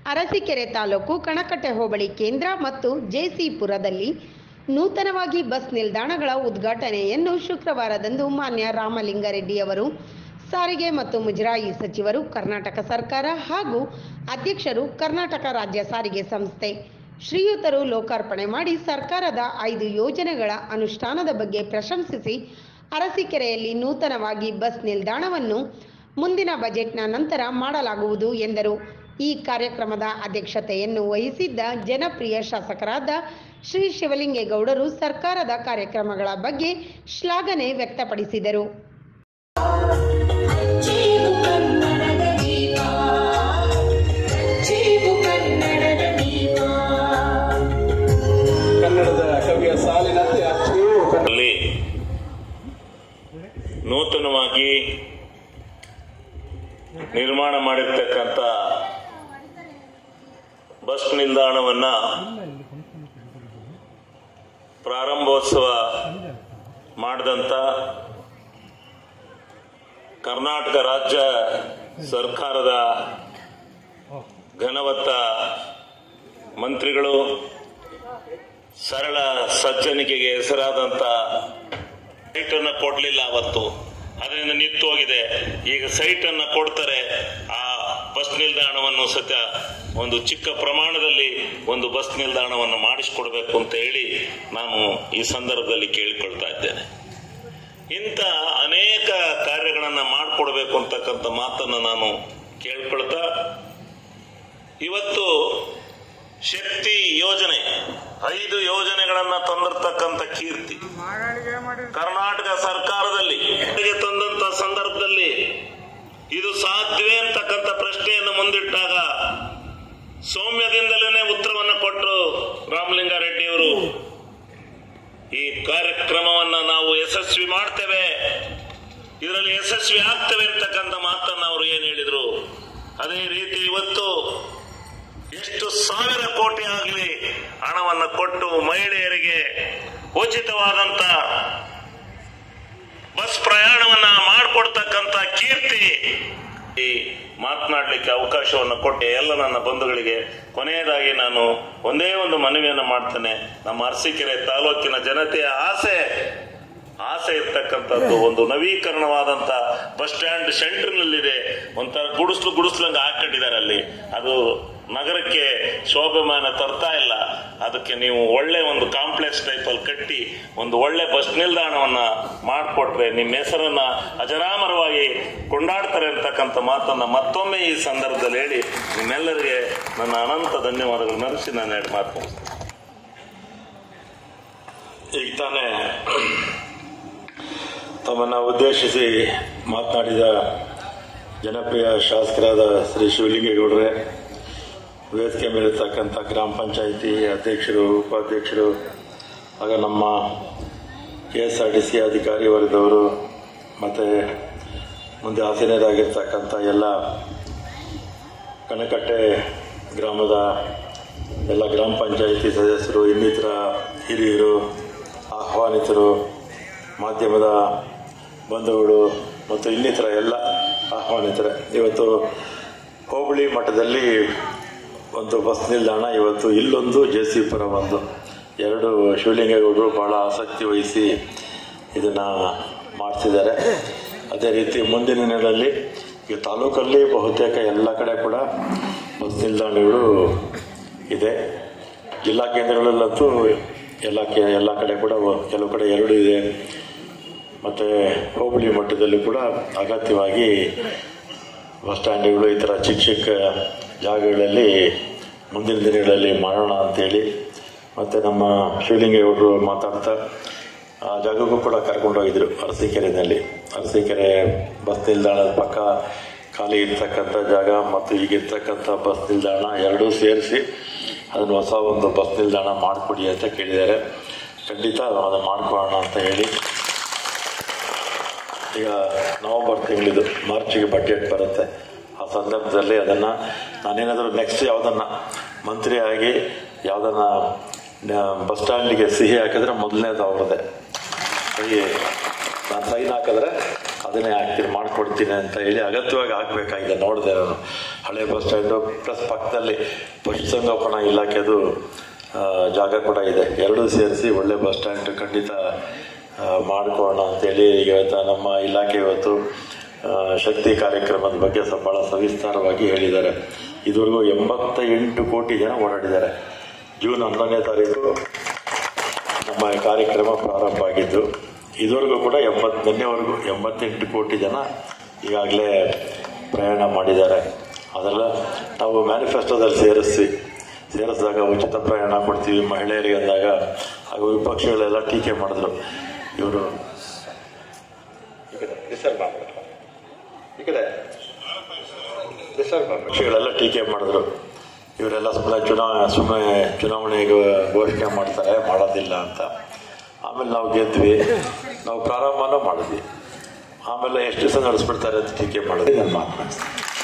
ಅರಸೀಕೆರೆ ತಾಲೂಕು ಕಣಕಟ್ಟೆ ಹೋಬಳಿ ಕೇಂದ್ರ ಮತ್ತು ಜೆಸಿಪುರದಲ್ಲಿ ನೂತನವಾಗಿ ಬಸ್ ನಿಲ್ದಾಣಗಳ ಉದ್ಘಾಟನೆಯನ್ನು ಶುಕ್ರವಾರದಂದು ಮಾನ್ಯ ರಾಮಲಿಂಗಾರೆಡ್ಡಿ ಅವರು ಸಾರಿಗೆ ಮತ್ತು ಮುಜರಾಯಿ ಸಚಿವರು ಕರ್ನಾಟಕ ಸರ್ಕಾರ ಹಾಗೂ ಅಧ್ಯಕ್ಷರು ಕರ್ನಾಟಕ ರಾಜ್ಯ ಸಾರಿಗೆ ಸಂಸ್ಥೆ ಶ್ರೀಯುತರು ಲೋಕಾರ್ಪಣೆ ಮಾಡಿ ಸರ್ಕಾರದ ಐದು ಯೋಜನೆಗಳ ಅನುಷ್ಠಾನದ ಬಗ್ಗೆ ಪ್ರಶಂಸಿಸಿ ಅರಸೀಕೆರೆಯಲ್ಲಿ ನೂತನವಾಗಿ ಬಸ್ ನಿಲ್ದಾಣವನ್ನು ಮುಂದಿನ ಬಜೆಟ್ನ ನಂತರ ಮಾಡಲಾಗುವುದು ಎಂದರು ಈ ಕಾರ್ಯಕ್ರಮದ ಅಧ್ಯಕ್ಷತೆಯನ್ನು ವಹಿಸಿದ್ದ ಜನಪ್ರಿಯ ಶಾಸಕರಾದ ಶ್ರೀ ಶಿವಲಿಂಗೇಗೌಡರು ಸರ್ಕಾರದ ಕಾರ್ಯಕ್ರಮಗಳ ಬಗ್ಗೆ ಶ್ಲಾಘನೆ ವ್ಯಕ್ತಪಡಿಸಿದರು ಜೀವು ಕನ್ನಡದ ದೀಪ ಜೀವು ಕನ್ನಡದ ದೀಪ ಕನ್ನಡದ ಕವಿಯ ಸಾಲಿನಂತೆ ಅಚ್ಚರಿಯೂ ಕನ್ನಡ ಅಲ್ಲಿ ನೂತನವಾಗಿ ನಿರ್ಮಾಣ ಮಾಡಿರ್ತಕ್ಕಂಥ ಬಸ್ ನಿಲ್ದಾಣವನ್ನ ಪ್ರಾರಂಭೋತ್ಸವ ಮಾಡಿದಂಥ ಕರ್ನಾಟಕ ರಾಜ್ಯ ಸರ್ಕಾರದ ಘನವತ್ತ ಮಂತ್ರಿಗಳು ಸರಳ ಸಜ್ಜನಿಕೆಗೆ ಹೆಸರಾದಂತ ಸೈಟ್ ಅನ್ನ ಕೊಡ್ಲಿಲ್ಲ ಅವತ್ತು ಅದರಿಂದ ನಿಂತು ಹೋಗಿದೆ ಈಗ ಸೈಟ್ ಅನ್ನ ಕೊಡ್ತಾರೆ ಆ ಬಸ್ ನಿಲ್ದಾಣವನ್ನು ಸತ್ಯ ಒಂದು ಚಿಕ್ಕ ಪ್ರಮಾಣದಲ್ಲಿ ಒಂದು ಬಸ್ ನಿಲ್ದಾಣವನ್ನು ಮಾಡಿಸಿಕೊಡ್ಬೇಕು ಅಂತ ಹೇಳಿ ನಾನು ಈ ಸಂದರ್ಭದಲ್ಲಿ ಕೇಳಿಕೊಳ್ತಾ ಇದ್ದೇನೆ ಇಂಥ ಅನೇಕ ಕಾರ್ಯಗಳನ್ನ ಮಾಡಿಕೊಡ್ಬೇಕು ಅಂತಕ್ಕಂಥ ಮಾತನ್ನು ನಾನು ಕೇಳ್ಕೊಳ್ತಾ ಇವತ್ತು ಶಕ್ತಿ ಯೋಜನೆ ಐದು ಯೋಜನೆಗಳನ್ನ ತಂದಿರ್ತಕ್ಕಂಥ ಕೀರ್ತಿ ಕರ್ನಾಟಕ ಸರ್ಕಾರದಲ್ಲಿ ಜಾರಿಗೆ ತಂದಂತ ಸಂದರ್ಭದಲ್ಲಿ ಇದು ಸಾಧ್ಯವೇ ಅಂತಕ್ಕಂಥ ಪ್ರಶ್ನೆಯನ್ನು ಮುಂದಿಟ್ಟಾಗ ಸೌಮ್ಯದಿಂದಲೇ ಉತ್ತರವನ್ನ ಕೊಟ್ಟರು ರಾಮಲಿಂಗಾರೆಡ್ಡಿ ಅವರು ಈ ಕಾರ್ಯಕ್ರಮವನ್ನ ನಾವು ಯಶಸ್ವಿ ಮಾಡ್ತೇವೆ ಇದರಲ್ಲಿ ಯಶಸ್ವಿ ಆಗ್ತೇವೆ ಅಂತಕ್ಕಂಥ ಮಾತನ್ನ ಅವರು ಏನ್ ಹೇಳಿದ್ರು ಅದೇ ರೀತಿ ಇವತ್ತು ಎಷ್ಟು ಸಾವಿರ ಕೋಟಿ ಆಗಲಿ ಹಣವನ್ನು ಕೊಟ್ಟು ಮಹಿಳೆಯರಿಗೆ ಉಚಿತವಾದಂತ ಬಸ್ ಪ್ರಯಾಣವನ್ನ ಮಾಡಿಕೊಡ್ತಕ್ಕಂತ ಕೀರ್ತಿ ಈ ಮಾತನಾಡಲಿಕ್ಕೆ ಅವಕಾಶವನ್ನು ಕೊಟ್ಟೆ ಎಲ್ಲ ನನ್ನ ಬಂಧುಗಳಿಗೆ ಕೊನೆಯದಾಗಿ ನಾನು ಒಂದೇ ಒಂದು ಮನವಿಯನ್ನು ಮಾಡ್ತೇನೆ ನಮ್ಮ ಅರಸೀಕೆರೆ ತಾಲೂಕಿನ ಜನತೆಯ ಆಸೆ ಆಸೆ ಇರ್ತಕ್ಕಂಥದ್ದು ಒಂದು ನವೀಕರಣವಾದಂತ ಬಸ್ ಸ್ಟ್ಯಾಂಡ್ ಸೆಂಟರ್ನಲ್ಲಿದೆ ಒಂಥರ ಗುಡಿಸ್ಲು ಗುಡಿಸ್ಲಂಗ ಹಾಕೊಂಡಿದ್ದಾರೆ ಅಲ್ಲಿ ಅದು ನಗರಕ್ಕೆ ಶೋಭಮಾನ ತರ್ತಾ ಇಲ್ಲ ಅದಕ್ಕೆ ನೀವು ಒಳ್ಳೆ ಒಂದು ಕಾಂಪ್ಲೆಕ್ಸ್ ಟೈಪ್ ಅಲ್ಲಿ ಕಟ್ಟಿ ಒಂದು ಒಳ್ಳೆ ಬಸ್ ನಿಲ್ದಾಣವನ್ನ ಮಾಡಿಕೊಟ್ರೆ ನಿಮ್ಮ ಹೆಸರನ್ನ ಅಜರಾಮರವಾಗಿ ಕೊಂಡಾಡ್ತಾರೆ ಅಂತಕ್ಕಂಥ ಮಾತನ್ನ ಮತ್ತೊಮ್ಮೆ ಈ ಸಂದರ್ಭದಲ್ಲಿ ಹೇಳಿ ನಿಮ್ಮೆಲ್ಲರಿಗೆ ನನ್ನ ಅನಂತ ಧನ್ಯವಾದಗಳು ನಡೆಸಿ ನಾನು ಎರಡು ಮಾತು ಮುಗಿಸ್ತೇನೆ. ಈಗ ತಾನೇ ತಮ್ಮನ್ನು ಉದ್ದೇಶಿಸಿ ಮಾತನಾಡಿದ ಜನಪ್ರಿಯ ಶಾಸಕರಾದ ಶ್ರೀ ಶಿವಲಿಂಗೇಗೌಡರೇ ವೇದಿಕೆ ಮೇಲಿರ್ತಕ್ಕಂಥ ಗ್ರಾಮ ಪಂಚಾಯಿತಿ ಅಧ್ಯಕ್ಷರು ಉಪಾಧ್ಯಕ್ಷರು ಆಗ ನಮ್ಮ K S R T C ಅಧಿಕಾರಿ ವರ್ಗದವರು ಮತ್ತು ಮುಂದೆ ಆಸೀನರಾಗಿರ್ತಕ್ಕಂಥ ಎಲ್ಲ ಕನಕಟ್ಟೆ ಗ್ರಾಮದ ಎಲ್ಲ ಗ್ರಾಮ ಪಂಚಾಯಿತಿ ಸದಸ್ಯರು ಇನ್ನಿತರ ಹಿರಿಯರು ಆಹ್ವಾನಿತರು ಮಾಧ್ಯಮದ ಬಂಧುಗಳು ಮತ್ತು ಇನ್ನಿತರ ಎಲ್ಲ ಆಹ್ವಾನಿತರೆ ಇವತ್ತು ಹೋಬಳಿ ಮಟ್ಟದಲ್ಲಿ ಒಂದು ಬಸ್ ನಿಲ್ದಾಣ ಇವತ್ತು ಇಲ್ಲೊಂದು ಜೆ ಸಿ ಪುರ ಒಂದು ಎರಡು ಶಿವಲಿಂಗೇಗೌಡರು ಬಹಳ ಆಸಕ್ತಿ ವಹಿಸಿ ಇದನ್ನು ಮಾಡ್ತಿದ್ದಾರೆ ಅದೇ ರೀತಿ ಮುಂದಿನ ದಿನಗಳಲ್ಲಿ ಈ ತಾಲೂಕಲ್ಲಿ ಬಹುತೇಕ ಎಲ್ಲ ಕಡೆ ಕೂಡ ಬಸ್ ನಿಲ್ದಾಣಗಳು ಇದೆ ಜಿಲ್ಲಾ ಕೇಂದ್ರಗಳಲ್ಲಂತೂ ಎಲ್ಲ ಕೆ ಎಲ್ಲ ಕಡೆ ಕೂಡ ಒ- ಕೆಲವು ಕಡೆ ಎರಡು ಇದೆ ಮತ್ತು ಹೋಬಳಿ ಮಟ್ಟದಲ್ಲಿ ಕೂಡ ಅಗತ್ಯವಾಗಿ ಬಸ್ ಸ್ಟ್ಯಾಂಡ್ಗಳು ಈ ಥರ ಚಿಕ್ಕ ಚಿಕ್ಕ ಜಾಗಗಳಲ್ಲಿ ಮುಂದಿನ ದಿನಗಳಲ್ಲಿ ಮಾಡೋಣ ಅಂತೇಳಿ ಮತ್ತು ನಮ್ಮ ಶಿವಲಿಂಗೇಗೌಡರು ಮಾತಾಡ್ತಾ ಆ ಜಾಗಕ್ಕೂ ಕೂಡ ಕರ್ಕೊಂಡೋಗಿದ್ರು ಅರಸೀಕೆರೆಯಲ್ಲಿ ಅರಸೀಕೆರೆ ಬಸ್ ನಿಲ್ದಾಣದ ಪಕ್ಕ ಖಾಲಿ ಇರ್ತಕ್ಕಂಥ ಜಾಗ ಮತ್ತು ಈಗಿರ್ತಕ್ಕಂಥ ಬಸ್ ನಿಲ್ದಾಣ ಎರಡೂ ಸೇರಿಸಿ ಅದನ್ನು ಹೊಸ ಒಂದು ಬಸ್ ನಿಲ್ದಾಣ ಮಾಡಿಕೊಡಿ ಅಂತ ಕೇಳಿದ್ದಾರೆ ಖಂಡಿತ ಅದನ್ನು ಮಾಡ್ಕೊಳ್ಳೋಣ ಅಂತ ಹೇಳಿ ಈಗ ನವೆಂಬರ್ ತಿಂಗಳಿದು ಮಾರ್ಚಿಗೆ ಬಡ್ಜೆಟ್ ಬರುತ್ತೆ ಆ ಸಂದರ್ಭದಲ್ಲಿ ಅದನ್ನು ನಾನೇನಾದರೂ ನೆಕ್ಸ್ಟ್ ಯಾವುದನ್ನು ಮಂತ್ರಿ ಆಗಿ ಯಾವುದನ್ನು ಬಸ್ ಸ್ಟ್ಯಾಂಡಿಗೆ ಸಿಹಿ ಹಾಕಿದ್ರೆ ಮೊದಲನೇದು ಅವ್ರದ್ದೇ ಸಹಿ ನಾನು ಸೈನ್ ಹಾಕಿದ್ರೆ ಅದನ್ನೇ ಹಾಕ್ತೀನಿ ಮಾಡ್ಕೊಡ್ತೀನಿ ಅಂತ ಹೇಳಿ ಅಗತ್ಯವಾಗಿ ಹಾಕಬೇಕಾಗಿದೆ ನೋಡಿದೆ ನಾನು ಹಳೆ ಬಸ್ ಸ್ಟ್ಯಾಂಡು ಪ್ಲಸ್ ಪಕ್ಕದಲ್ಲಿ ಪಶುಸಂಗೋಪನಾ ಇಲಾಖೆದು ಆ, ಜಾಗ ಕೂಡ ಇದೆ ಎರಡೂ ಸೇರಿಸಿ ಒಳ್ಳೆ ಬಸ್ ಸ್ಟ್ಯಾಂಡ್ ಖಂಡಿತ ಆ, ಮಾಡ್ಕೊಳ್ಳೋಣ ಅಂತೇಳಿ ಇವತ್ತು ನಮ್ಮ ಇಲಾಖೆ ಇವತ್ತು ಆ, ಶಕ್ತಿ ಕಾರ್ಯಕ್ರಮದ ಬಗ್ಗೆ ಸ್ವಲ್ಪ ಭಾಳ ಸವಿಸ್ತಾರವಾಗಿ ಹೇಳಿದ್ದಾರೆ ಇದುವರೆಗೂ ಎಂಬತ್ತ ಎಂಟು ಕೋಟಿ ಜನ ಓಡಾಡಿದ್ದಾರೆ ಜೂನ್ ಹನ್ನೊಂದನೇ ತಾರೀಕು ನಮ್ಮ ಈ ಕಾರ್ಯಕ್ರಮ ಪ್ರಾರಂಭ ಆಗಿದ್ದು ಇದುವರೆಗೂ ಕೂಡ ಎಂಬತ್ತು ನಿನ್ನೆವರೆಗೂ ಎಂಬತ್ತೆಂಟು ಕೋಟಿ ಜನ ಈಗಾಗಲೇ ಪ್ರಯಾಣ ಮಾಡಿದ್ದಾರೆ ಅದೆಲ್ಲ ನಾವು ಮ್ಯಾನಿಫೆಸ್ಟೋದಲ್ಲಿ ಸೇರಿಸ್ತೀವಿ ಸೇರಿಸಿದಾಗ ಉಚಿತ ಪ್ರಯಾಣ ಕೊಡ್ತೀವಿ ಮಹಿಳೆಯರಿಗೆ ಅಂದಾಗ ಆಗ ವಿಪಕ್ಷಗಳೆಲ್ಲ ಟೀಕೆ ಮಾಡಿದ್ರು ಇವರು ಈ ಕಡೆ ಪಕ್ಷಗಳೆಲ್ಲ ಟೀಕೆ ಮಾಡಿದ್ರು ಇವರೆಲ್ಲ ಸುಮ್ಮನೆ ಚುನಾವಣೆ ಸುಮ್ಮನೆ ಚುನಾವಣೆಗೆ ಘೋಷಣೆ ಮಾಡ್ತಾರೆ ಮಾಡೋದಿಲ್ಲ ಅಂತ ಆಮೇಲೆ ನಾವು ಗೆದ್ವಿ ನಾವು ಪ್ರಾರಂಭನೂ ಮಾಡಿದ್ವಿ ಆಮೇಲೆ ಎಷ್ಟು ದಿವಸ ನಡೆಸ್ಬಿಡ್ತಾರೆ ಅಂತ ಟೀಕೆ ಮಾಡಿದ್ವಿ ನನ್ನ ಮಾತನ್ನ